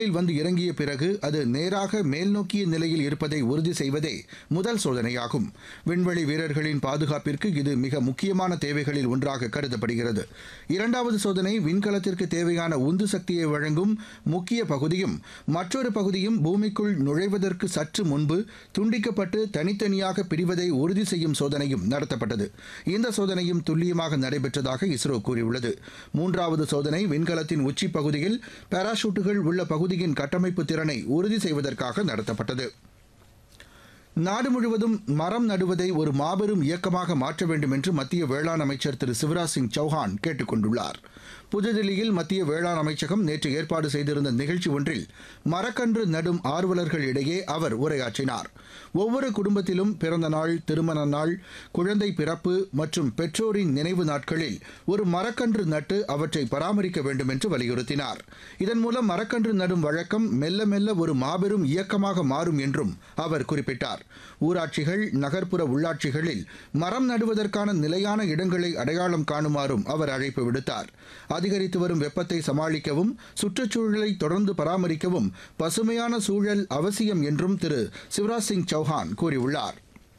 யில் வந்து இறங்கிய பிறகு அது நேராக மேல்நோக்கிய நிலையில் இருப்பதை உறுதி செய்வதே முதல் சோதனையாகும் விண்வெளி வீரர்களின் பாதுகாப்பிற்கு இது மிக முக்கியமான தேவைகளில் ஒன்றாக கருதப்படுகிறது இரண்டாவது சோதனை விண்கலத்திற்கு தேவையான உந்து சக்தியை வழங்கும் முக்கிய பகுதியும் மற்றொரு பகுதியும் பூமிக்குள் நுழைவதற்கு சற்று முன்பு துண்டிக்கப்பட்டு தனித்தனியாக பிரிவதை உறுதி செய்யும் சோதனையும் நடத்தப்பட்டது இந்த சோதனையும் துல்லியமாக நடைபெற்றதாக இஸ்ரோ கூறியுள்ளது மூன்றாவது சோதனை விண்கலத்தின் உச்சிப் பகுதியில் பாராசூட்டுகள் உள்ள பகுதியின் கட்டமைப்பு திறனை உறுதி செய்வதற்காக நடத்தப்பட்டது நாடு முழுவதும் மரம் நடுவதை ஒரு மாபெரும் இயக்கமாக மாற்ற வேண்டும் என்று மத்திய வேளாண் அமைச்சர் திரு சிவராஜ் சிங் சௌஹான் கேட்டுக் கொண்டுள்ளார் புதுதில்லியில் மத்திய வேளாண் அமைச்சகம் நேற்று ஏற்பாடு செய்திருந்த நிகழ்ச்சி ஒன்றில் மரக்கன்று நடும் ஆர்வலர்கள் இடையே அவர் உரையாற்றினார் ஒவ்வொரு குடும்பத்திலும் பிறந்த நாள் திருமண நாள் குழந்தை பிறப்பு மற்றும் பெற்றோரின் நினைவு நாட்களில் ஒரு மரக்கன்று நட்டு அவற்றை பராமரிக்க வேண்டும் என்று வலியுறுத்தினார் இதன் மூலம் மரக்கன்று நடும் வழக்கம் மெல்ல மெல்ல ஒரு மாபெரும் இயக்கமாக மாறும் என்றும் அவர் குறிப்பிட்டார் ஊராட்சிகள் நகர்ப்புற உள்ளாட்சிகளில் மரம் நடுவதற்கான நிலையான இடங்களை அடையாளம் காணுமாறும் அவர் அழைப்பு விடுத்தார் அதிகரித்து வரும் வெப்பத்தை சமாளிக்கவும் சுற்றுச்சூழலை தொடர்ந்து பராமரிக்கவும் பசுமையான சூழல் அவசியம் என்றும் திரு சிவராஜ் சிங் சௌஹான் கூறியுள்ளார்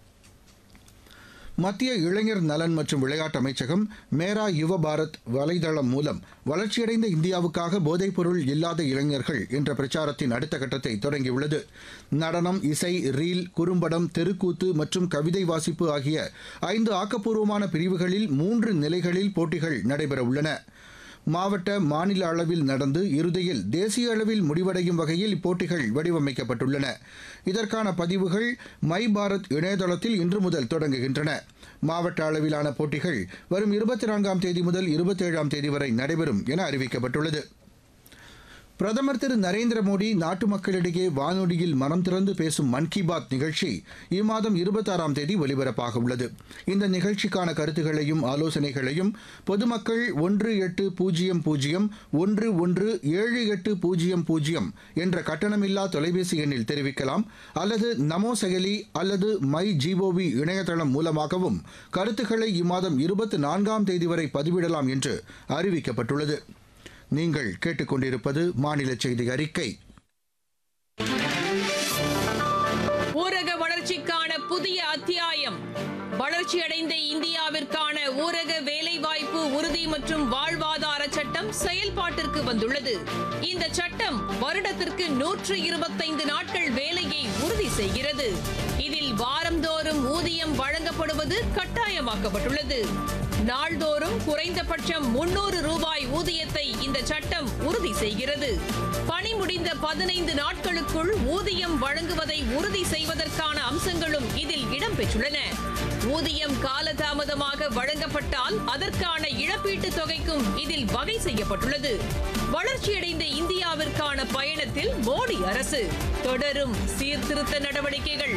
மத்திய இளைஞர் நலன் மற்றும் விளையாட்டு அமைச்சகம் மேரா யுவ பாரத் வலைதளம் மூலம் வளர்ச்சியடைந்த இந்தியாவுக்காக போதைப்பொருள் இல்லாத இளைஞர்கள் என்ற பிரச்சாரத்தின் அடுத்த கட்டத்தை தொடங்கியுள்ளது நடனம் இசை ரீல் குறும்படம் தெருக்கூத்து மற்றும் கவிதை வாசிப்பு ஆகிய ஐந்து ஆக்கப்பூர்வமான பிரிவுகளில் மூன்று நிலைகளில் போட்டிகள் நடைபெறவுள்ளன மாவட்ட மாநில அளவில் நடந்து இறுதியில் தேசிய அளவில் முடிவடையும் வகையில் இப்போட்டிகள் வடிவமைக்கப்பட்டுள்ளன இதற்கான பதிவுகள் மை பாரத் இணையதளத்தில் இன்று முதல் தொடங்குகின்றன மாவட்ட அளவிலான போட்டிகள் வரும் இருபத்தி நான்காம் தேதி முதல் இருபத்தேழாம் தேதி வரை நடைபெறும் என அறிவிக்கப்பட்டுள்ளது பிரதமர் திரு நரேந்திர மோடி நாட்டு மக்களிடையே வானொலியில் மனம் திறந்து பேசும் மன் கி பாத் நிகழ்ச்சி இம்மாதம் இருபத்தாறாம் தேதி ஒலிபரப்பாக உள்ளது இந்த நிகழ்ச்சிக்கான கருத்துகளையும் ஆலோசனைகளையும் பொதுமக்கள் ஒன்று எட்டு பூஜ்ஜியம் பூஜ்ஜியம் ஒன்று ஒன்று ஏழு எட்டு பூஜ்ஜியம் பூஜ்ஜியம் என்ற கட்டணமில்லா தொலைபேசி எண்ணில் தெரிவிக்கலாம் அல்லது நமோ செயலி அல்லது மை ஜிஓவி இணையதளம் மூலமாகவும் கருத்துக்களை இம்மாதம் இருபத்தி நான்காம் தேதி வரை பதிவிடலாம் என்று அறிவிக்கப்பட்டுள்ளது நீங்கள் கேட்டுக்கொண்டிருப்பது மாநில செய்தி அறிக்கை ஊரக வளர்ச்சிக்கான புதிய அத்தியாயம் வளர்ச்சியடைந்த இந்தியாவிற்கான ஊரக வேலைவாய்ப்பு உறுதி மற்றும் வாழ்வாதார சட்டம் செயல்பாட்டிற்கு வந்துள்ளது இந்த சட்டம் வருடத்திற்கு நூற்று இருபத்தைந்து நாட்கள் வேலையை உறுதி செய்கிறது இதில் வாரந்தோறும் ஊதியம் வழங்கப்படுவது கட்டாயமாக்கப்பட்டுள்ளது நாள்தோறும் குறைந்தபட்சம் முன்னூறு ரூபாய் ஊதியத்தை இந்த சட்டம் உறுதி செய்கிறது பணி முடிந்த பதினைந்து நாட்களுக்குள் ஊதியம் வழங்குவதை உறுதி செய்வதற்கான அம்சங்களும் இதில் இடம்பெற்றுள்ளன ஊதியம் காலதாமதமாக வழங்கப்பட்டால் அதற்கான இழப்பீட்டுத் தொகைக்கும் இதில் வகை செய்யப்பட்டுள்ளது வளர்ச்சியடைந்த இந்தியாவிற்கான பயணத்தில் மோடி அரசு தொடரும் சீர்திருத்த நடவடிக்கைகள்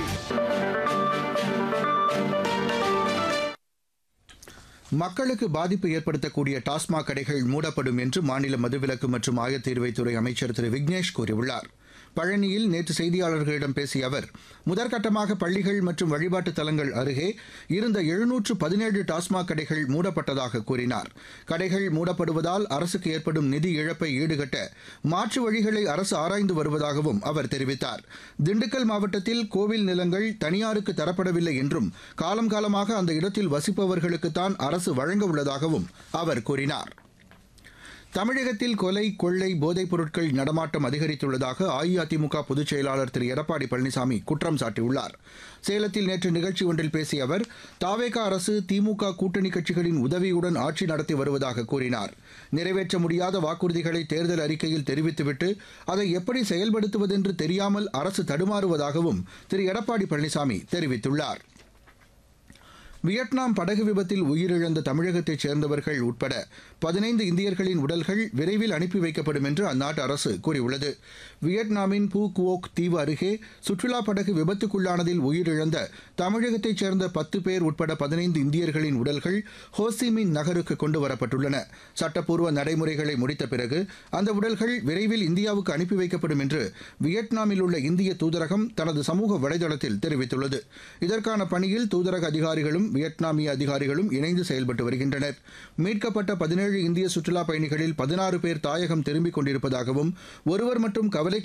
மக்களுக்கு பாதிப்பு ஏற்படுத்தக்கூடிய டாஸ்மாக் கடைகள் மூடப்படும் என்று மாநில மதுவிலக்கு மற்றும் ஆயத்தீர்வைத்துறை அமைச்சர் திரு விக்னேஷ் கூறியுள்ளார் பழனியில் நேற்று செய்தியாளர்களிடம் பேசிய அவர் முதற்கட்டமாக பள்ளிகள் மற்றும் வழிபாட்டு தலங்கள் அருகே இருந்த எழுநூற்று பதினேழு டாஸ்மாக் கடைகள் மூடப்பட்டதாக கூறினார் கடைகள் மூடப்படுவதால் அரசுக்கு ஏற்படும் நிதி இழப்பை ஈடுகட்ட மாற்று வழிகளை அரசு ஆராய்ந்து வருவதாகவும் அவர் தெரிவித்தார் திண்டுக்கல் மாவட்டத்தில் கோவில் நிலங்கள் தனியாருக்கு தரப்படவில்லை என்றும் காலம் காலமாக அந்த இடத்தில் வசிப்பவர்களுக்குத்தான் அரசு வழங்க உள்ளதாகவும் அவர் கூறினார் தமிழகத்தில் கொலை கொள்ளை போதைப் பொருட்கள் நடமாட்டம் அதிகரித்துள்ளதாக அஇஅதிமுக பொதுச் செயலாளர் திரு எடப்பாடி பழனிசாமி குற்றம் சாட்டியுள்ளார் சேலத்தில் நேற்று நிகழ்ச்சி ஒன்றில் பேசிய அவர் தாவேகா அரசு திமுக கூட்டணி கட்சிகளின் உதவியுடன் ஆட்சி நடத்தி வருவதாக கூறினார் நிறைவேற்ற முடியாத வாக்குறுதிகளை தேர்தல் அறிக்கையில் தெரிவித்துவிட்டு அதை எப்படி செயல்படுத்துவதென்று தெரியாமல் அரசு தடுமாறுவதாகவும் திரு எடப்பாடி பழனிசாமி தெரிவித்துள்ளார் வியட்நாம் படகு விபத்தில் உயிரிழந்த தமிழகத்தைச் சேர்ந்தவர்கள் உட்பட பதினைந்து இந்தியர்களின் உடல்கள் விரைவில் அனுப்பி வைக்கப்படும் என்று அந்நாட்டு அரசு கூறியுள்ளது வியட்நாமின் பூ குவோக் தீவு அருகே சுற்றுலா படகு விபத்துக்குள்ளானதில் உயிரிழந்த தமிழகத்தைச் சேர்ந்த பத்து பேர் உட்பட பதினைந்து இந்தியர்களின் உடல்கள் ஹோசிமின் நகருக்கு கொண்டு வரப்பட்டுள்ளன சட்டப்பூர்வ நடைமுறைகளை முடித்த பிறகு அந்த உடல்கள் விரைவில் இந்தியாவுக்கு அனுப்பி வைக்கப்படும் என்று வியட்நாமில் உள்ள இந்திய தூதரகம் தனது சமூக வலைதளத்தில் தெரிவித்துள்ளது இதற்கான பணியில் தூதரக அதிகாரிகளும் வியட்நாமிய அதிகாரிகளும் இணைந்து செயல்பட்டு வருகின்றனர் மீட்கப்பட்ட பதினேழு இந்திய சுற்றுலாப் பயணிகளில் பதினாறு பேர் தாயகம் திரும்பிக் கொண்டிருப்பதாகவும் ஒருவர் மட்டும் கவலை